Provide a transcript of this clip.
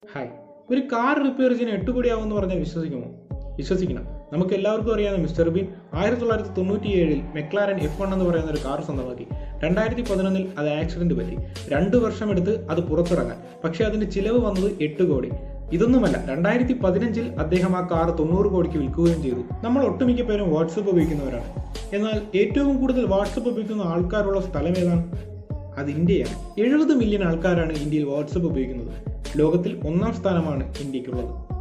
hi ഒരു car repair ചെയ്യാൻ എട്ട് കോടിയാവുമെന്ന് പറഞ്ഞാൽ വിശ്വസിക്കുമോ വിശ്വസിക്കണം നമുക്ക് എല്ലാവർക്കും അറിയാവുന്ന മിസ്റ്റർ ബീൻ ആയിരത്തി തൊള്ളായിരത്തി തൊണ്ണൂറ്റി ഏഴിൽ മെക്ലാരൻ എഫ് വൺ എന്ന് പറയുന്ന ഒരു കാർ സ്വന്തമാക്കി രണ്ടായിരത്തി പതിനൊന്നിൽ അത് ആക്സിഡന്റ് പറ്റി രണ്ട് വർഷമെടുത്ത് അത് പുറത്തിറങ്ങാൻ പക്ഷേ അതിന്റെ ചിലവ് വന്നത് എട്ട് കോടി ഇതൊന്നുമല്ല രണ്ടായിരത്തി പതിനഞ്ചിൽ അദ്ദേഹം ആ കാർ തൊണ്ണൂറ് കോടിക്ക് വിൽക്കുകയും ചെയ്തു നമ്മൾ ഒട്ടുമിക്ക പേരും വാട്സപ്പ് ഉപയോഗിക്കുന്നവരാണ് എന്നാൽ ഏറ്റവും കൂടുതൽ വാട്സപ്പ് ഉപയോഗിക്കുന്ന ആൾക്കാരുള്ള സ്ഥലം ഏതാണ് അത് ഇന്ത്യയാണ് എഴുപത് മില്യൺ ആൾക്കാരാണ് ഇന്ത്യയിൽ വാട്സപ്പ് ഉപയോഗിക്കുന്നത് ലോകത്തിൽ ഒന്നാം സ്ഥാനമാണ് ഇന്ത്യക്കുള്ളത്